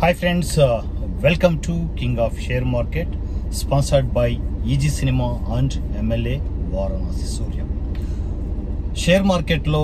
hi friends welcome to king of share market sponsored by easy cinema and MLA Varanasi Surya share మార్కెట్లో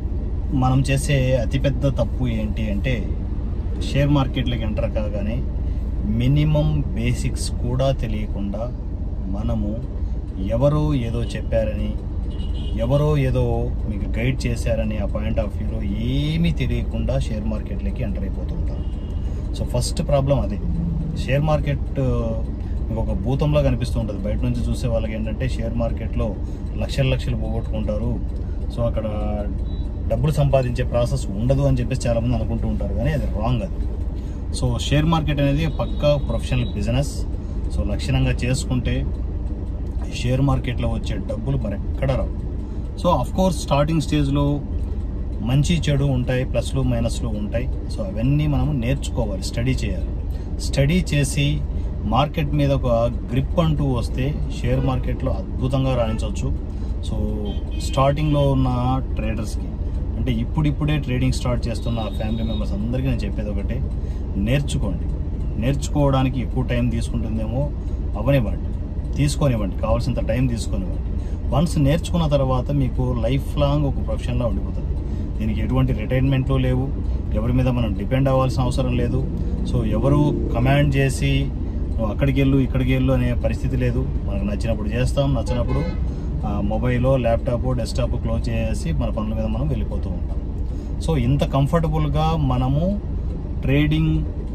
మనం చేసే అతిపెద్ద తప్పు ఏంటి అంటే షేర్ మార్కెట్లోకి ఎంటర్ కాగానే మినిమం బేసిక్స్ కూడా తెలియకుండా మనము ఎవరో ఏదో చెప్పారని ఎవరో ఏదో మీకు గైడ్ చేశారని ఆ పాయింట్ ఆఫ్ వ్యూలో ఏమీ తెలియకుండా షేర్ మార్కెట్లోకి ఎంటర్ అయిపోతుంటారు సో ఫస్ట్ ప్రాబ్లం అదే షేర్ మార్కెట్ మీకు ఒక భూతంలా కనిపిస్తూ ఉంటుంది బయట నుంచి చూసే వాళ్ళకి ఏంటంటే షేర్ మార్కెట్లో లక్షల లక్షలు పోగొట్టుకుంటారు సో అక్కడ డబ్బులు సంపాదించే ప్రాసెస్ ఉండదు అని చెప్పేసి చాలామంది అనుకుంటూ ఉంటారు కానీ అది రాంగ్ అది సో షేర్ మార్కెట్ అనేది పక్కా ప్రొఫెషనల్ బిజినెస్ సో లక్షణంగా చేసుకుంటే షేర్ మార్కెట్లో వచ్చే డబ్బులు మరి ఎక్కడ రావు సో అఫ్ కోర్స్ స్టార్టింగ్ స్టేజ్లో మంచి చెడు ఉంటాయి ప్లస్లు మైనస్లు ఉంటాయి సో అవన్నీ మనము నేర్చుకోవాలి స్టడీ చేయాలి స్టడీ చేసి మార్కెట్ మీద ఒక గ్రిప్ అంటూ వస్తే షేర్ మార్కెట్లో అద్భుతంగా రాణించవచ్చు సో స్టార్టింగ్లో ఉన్న ట్రేడర్స్కి అంటే ఇప్పుడిప్పుడే ట్రేడింగ్ స్టార్ట్ చేస్తున్న ఫ్యామిలీ మెంబర్స్ అందరికీ నేను చెప్పేది ఒకటే నేర్చుకోండి నేర్చుకోవడానికి ఎక్కువ టైం తీసుకుంటుందేమో అవనివ్వండి తీసుకొనివ్వండి కావాల్సినంత టైం తీసుకొనివ్వండి వన్స్ నేర్చుకున్న తర్వాత మీకు లైఫ్ లాంగ్ ఒక ప్రొఫెషన్లో ఉండిపోతుంది దీనికి ఎటువంటి రిటైర్మెంట్లు లేవు ఎవరి మీద మనం డిపెండ్ అవ్వాల్సిన అవసరం లేదు సో ఎవరు కమాండ్ చేసి నువ్వు అక్కడికి వెళ్ళు ఇక్కడికి వెళ్ళు అనే పరిస్థితి లేదు మనకు నచ్చినప్పుడు చేస్తాం నచ్చినప్పుడు ఆ, మొబైలో ల్యాప్టాప్ డెస్క్టాప్ క్లోజ్ చేసి మన పనుల మీద మనం వెళ్ళిపోతూ ఉంటాం సో ఇంత కంఫర్టబుల్గా మనము ట్రేడింగ్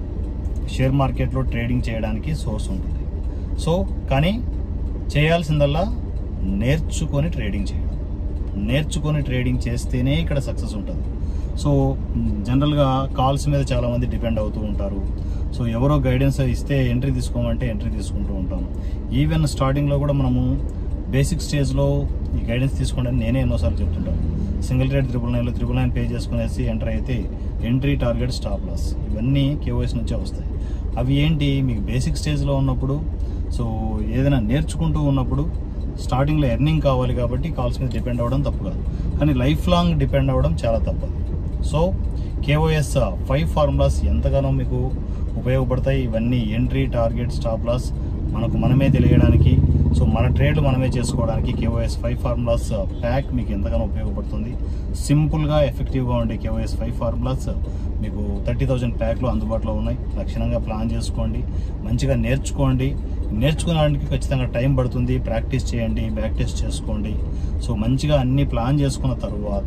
షేర్ మార్కెట్లో ట్రేడింగ్ చేయడానికి సోర్స్ ఉంటుంది సో కానీ చేయాల్సిందల్లా నేర్చుకొని ట్రేడింగ్ చేయడం నేర్చుకొని ట్రేడింగ్ చేస్తేనే ఇక్కడ సక్సెస్ ఉంటుంది సో జనరల్గా కాల్స్ మీద చాలామంది డిపెండ్ అవుతూ ఉంటారు సో ఎవరో గైడెన్స్ ఇస్తే ఎంట్రీ తీసుకోమంటే ఎంట్రీ తీసుకుంటూ ఉంటాం ఈవెన్ స్టార్టింగ్లో కూడా మనము బేసిక్ స్టేజ్లో ఈ గైడెన్స్ తీసుకోండి అని నేనే ఎన్నోసార్లు చెప్తుంటాను సింగిల్ రేట్ త్రిబుల్ నైన్లో త్రిబుల్ నైన్ పే చేసుకునేసి ఎంటర్ అయితే ఎంట్రీ టార్గెట్ స్టాప్ లాస్ ఇవన్నీ కేవైస్ నుంచే వస్తాయి అవి ఏంటి మీకు బేసిక్ స్టేజ్లో ఉన్నప్పుడు సో ఏదైనా నేర్చుకుంటూ ఉన్నప్పుడు స్టార్టింగ్లో ఎర్నింగ్ కావాలి కాబట్టి కాల్స్ మీద డిపెండ్ అవ్వడం తప్పు కాదు కానీ లైఫ్ లాంగ్ డిపెండ్ అవ్వడం చాలా తప్పు సో కేఓఎస్ ఫైవ్ ఫార్ములాస్ ఎంతగానో మీకు ఉపయోగపడతాయి ఇవన్నీ ఎంట్రీ టార్గెట్ స్టాప్ లాస్ మనకు మనమే తెలియడానికి సో మన ట్రేడ్లు మనమే చేసుకోవడానికి కేఓఎస్ ఫైవ్ ఫార్ములాస్ ప్యాక్ మీకు ఎంతగానో ఉపయోగపడుతుంది సింపుల్గా ఎఫెక్టివ్గా ఉండే కేఓఎస్ ఫైవ్ ఫార్ములాస్ మీకు థర్టీ థౌజండ్ ప్యాక్లు అందుబాటులో ఉన్నాయి లక్షణంగా ప్లాన్ చేసుకోండి మంచిగా నేర్చుకోండి నేర్చుకోవడానికి ఖచ్చితంగా టైం పడుతుంది ప్రాక్టీస్ చేయండి బ్యాక్ టెస్ట్ చేసుకోండి సో మంచిగా అన్ని ప్లాన్ చేసుకున్న తర్వాత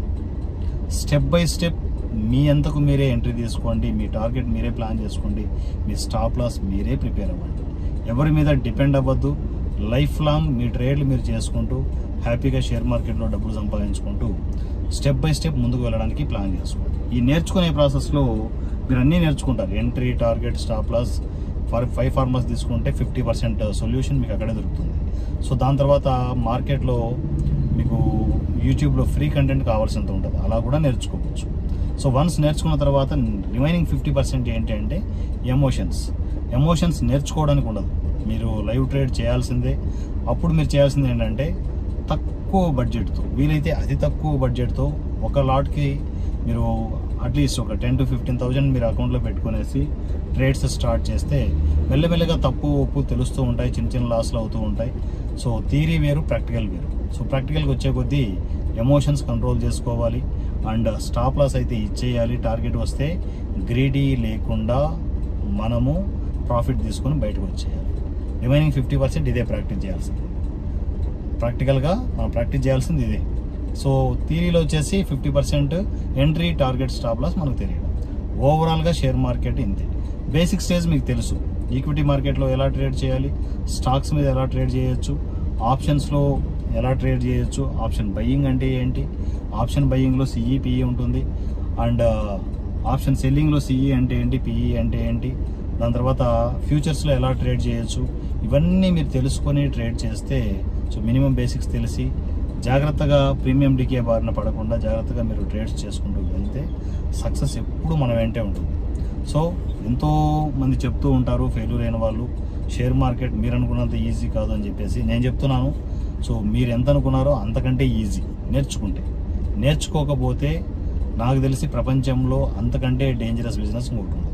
స్టెప్ బై స్టెప్ మీ అంతకు మీరే ఎంట్రీ తీసుకోండి మీ టార్గెట్ మీరే ప్లాన్ చేసుకోండి మీ స్టాప్ లాస్ మీరే ప్రిపేర్ అవ్వండి ఎవరి మీద డిపెండ్ అవ్వద్దు లైఫ్ లాంగ్ మీ ట్రేడ్లు మీరు చేసుకుంటూ హ్యాపీగా షేర్ మార్కెట్లో డబ్బులు సంపాదించుకుంటూ స్టెప్ బై స్టెప్ ముందుకు వెళ్ళడానికి ప్లాన్ చేసుకోండి ఈ నేర్చుకునే ప్రాసెస్లో మీరు అన్నీ నేర్చుకుంటారు entry target stop loss for five ఫార్మర్స్ తీసుకుంటే ఫిఫ్టీ పర్సెంట్ సొల్యూషన్ మీకు అక్కడే దొరుకుతుంది సో దాని తర్వాత మార్కెట్లో మీకు యూట్యూబ్లో ఫ్రీ కంటెంట్ కావాల్సినంత ఉంటుంది అలా కూడా నేర్చుకోవచ్చు సో వన్స్ నేర్చుకున్న తర్వాత రిమైనింగ్ ఫిఫ్టీ పర్సెంట్ ఏంటి అంటే ఎమోషన్స్ ఎమోషన్స్ నేర్చుకోవడానికి ఉండదు మీరు లైవ్ ట్రేడ్ చేయాల్సిందే అప్పుడు మీరు చేయాల్సింది ఏంటంటే తక్కువ బడ్జెట్తో వీలైతే అతి తక్కువ బడ్జెట్తో ఒక లాట్కి మీరు అట్లీస్ట్ ఒక టెన్ టు ఫిఫ్టీన్ థౌజండ్ మీరు అకౌంట్లో పెట్టుకునేసి ట్రేడ్స్ స్టార్ట్ చేస్తే మెల్లమెల్లగా తప్పు ఒప్పు తెలుస్తూ ఉంటాయి చిన్న చిన్న లాస్లు అవుతూ ఉంటాయి సో థీరీ వేరు ప్రాక్టికల్ వేరు సో ప్రాక్టికల్కి వచ్చే కొద్దీ ఎమోషన్స్ కంట్రోల్ చేసుకోవాలి అండ్ స్టాప్ లాస్ అయితే ఇచ్చేయాలి టార్గెట్ వస్తే గ్రీడీ లేకుండా మనము ప్రాఫిట్ తీసుకొని బయటకు వచ్చేయాలి రిమైనింగ్ ఫిఫ్టీ పర్సెంట్ ఇదే ప్రాక్టీస్ చేయాల్సింది ప్రాక్టికల్గా మనం ప్రాక్టీస్ చేయాల్సింది ఇదే సో థీరీలో వచ్చేసి fifty percent entry target stop loss మనకు తెలియడం ఓవరాల్గా షేర్ మార్కెట్ ఇంతే బేసిక్ స్టేజ్ మీకు తెలుసు ఈక్విటీ మార్కెట్లో ఎలా ట్రేడ్ చేయాలి స్టాక్స్ మీద ఎలా ట్రేడ్ చేయొచ్చు ఆప్షన్స్లో ఎలా ట్రేడ్ చేయొచ్చు ఆప్షన్ బయ్యింగ్ అంటే ఏంటి ఆప్షన్ బయ్యింగ్లో సిఈ పిఈ ఉంటుంది అండ్ ఆప్షన్ సెల్లింగ్లో సిఈ అంటే ఏంటి పిఈ అంటే ఏంటి దాని తర్వాత ఫ్యూచర్స్లో ఎలా ట్రేడ్ చేయొచ్చు ఇవన్నీ మీరు తెలుసుకొని ట్రేడ్ చేస్తే సో మినిమం బేసిక్స్ తెలిసి జాగ్రత్తగా ప్రీమియం డికే బారిన పడకుండా జాగ్రత్తగా మీరు ట్రేడ్స్ చేసుకుంటూ వెళ్తే సక్సెస్ ఎప్పుడు మన వెంటే ఉంటుంది సో ఎంతో మంది చెప్తూ ఉంటారు ఫెయిల్యూర్ అయిన వాళ్ళు షేర్ మార్కెట్ మీరు అనుకున్నంత ఈజీ కాదు అని చెప్పేసి నేను చెప్తున్నాను సో మీరు ఎంత అనుకున్నారో అంతకంటే ఈజీ నేర్చుకుంటే నేర్చుకోకపోతే నాకు తెలిసి ప్రపంచంలో అంతకంటే డేంజరస్ బిజినెస్ ఇంకొకటి ఉంది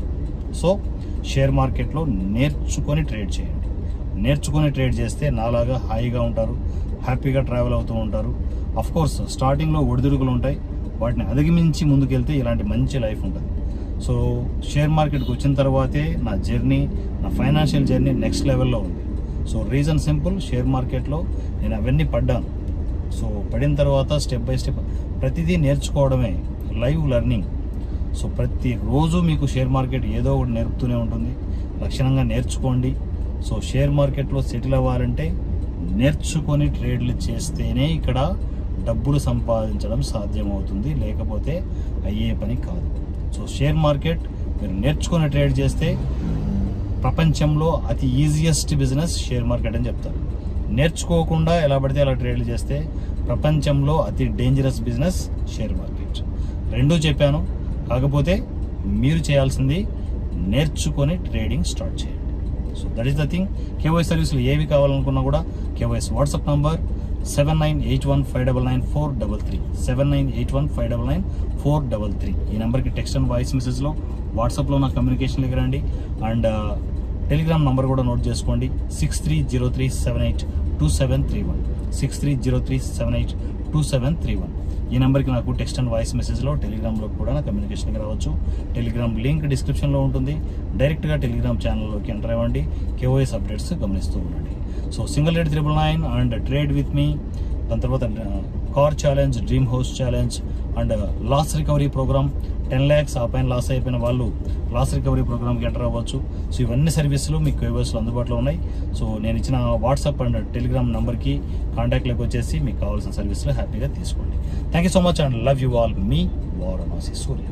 సో షేర్ మార్కెట్లో నేర్చుకొని ట్రేడ్ చేయండి నేర్చుకొని ట్రేడ్ చేస్తే నాలాగా హాయిగా ఉంటారు హ్యాపీగా ట్రావెల్ అవుతూ ఉంటారు అఫ్ కోర్స్ స్టార్టింగ్లో ఒడిదుడుకులు ఉంటాయి వాటిని అధిగమించి ముందుకెళ్తే ఇలాంటి మంచి లైఫ్ ఉంటుంది సో షేర్ మార్కెట్కి వచ్చిన తర్వాతే నా జర్నీ నా ఫైనాన్షియల్ జర్నీ నెక్స్ట్ లెవెల్లో ఉంది సో రీజన్ సింపుల్ షేర్ మార్కెట్లో నేను అవన్నీ పడ్డాను సో పడిన తర్వాత స్టెప్ బై స్టెప్ ప్రతిదీ నేర్చుకోవడమే లైవ్ లెర్నింగ్ సో ప్రతిరోజు మీకు షేర్ మార్కెట్ ఏదో ఒకటి నేర్పుతూనే ఉంటుంది లక్షణంగా నేర్చుకోండి సో షేర్ మార్కెట్లో సెటిల్ అవ్వాలంటే నేర్చుకొని ట్రేడ్లు చేస్తేనే ఇక్కడ డబ్బులు సంపాదించడం సాధ్యమవుతుంది లేకపోతే అయ్యే పని కాదు సో షేర్ మార్కెట్ మీరు నేర్చుకొని ట్రేడ్ చేస్తే ప్రపంచంలో అతి ఈజియెస్ట్ బిజినెస్ షేర్ మార్కెట్ అని చెప్తారు నేర్చుకోకుండా ఎలా పడితే అలా ట్రేడ్లు చేస్తే ప్రపంచంలో అతి డేంజరస్ బిజినెస్ షేర్ మార్కెట్ రెండూ చెప్పాను కాకపోతే మీరు చేయాల్సింది నేర్చుకొని ట్రేడింగ్ స్టార్ట్ చేయండి so that is the thing కేవైస్ సర్వీసులు ఏవి కావాలనుకున్నా కూడా కేవైస్ WhatsApp number seven nine eight one five double nine four double three seven nine eight one five double nine four double three ఈ నెంబర్కి టెక్స్ట్ అండ్ వాయిస్ మెసేజ్లో వాట్సాప్లో నా కమ్యూనికేషన్లోకి రండి అండ్ టెలిగ్రామ్ నంబర్ కూడా నోట్ చేసుకోండి six three zero three seven eight two seven three one six three zero three seven eight two seven three one ఈ నెంబర్కి నాకు టెక్స్ట్ అండ్ వాయిస్ మెసేజ్లో టెలిగ్రామ్లో కూడా నా కమ్యూనికేషన్కి రావచ్చు టెలిగ్రామ్ లింక్ డిస్క్రిప్షన్లో ఉంటుంది డైరెక్ట్గా టెలిగ్రామ్ ఛానల్లోకి ఎంటర్ అవ్వండి కేఓఎస్ అప్డేట్స్ గమనిస్తూ ఉండండి so single eight triple nine and trade with మీ దాని తర్వాత car challenge dream house challenge and loss recovery program ten lakhs ఆ పైన లాస్ అయిపోయిన వాళ్ళు లాస్ రికవరీ ప్రోగ్రామ్కి ఎంటర్ అవ్వచ్చు సో ఇవన్నీ సర్వీసులు మీకు కేవైస్లో అందుబాటులో ఉన్నాయి సో నేను ఇచ్చిన వాట్సాప్ అండ్ టెలిగ్రామ్ నెంబర్కి కాంటాక్ట్లోకి వచ్చేసి మీకు కావాల్సిన సర్వీసులు హ్యాపీగా తీసుకోండి thank you so much and love you all మీ వారణాసి సూర్య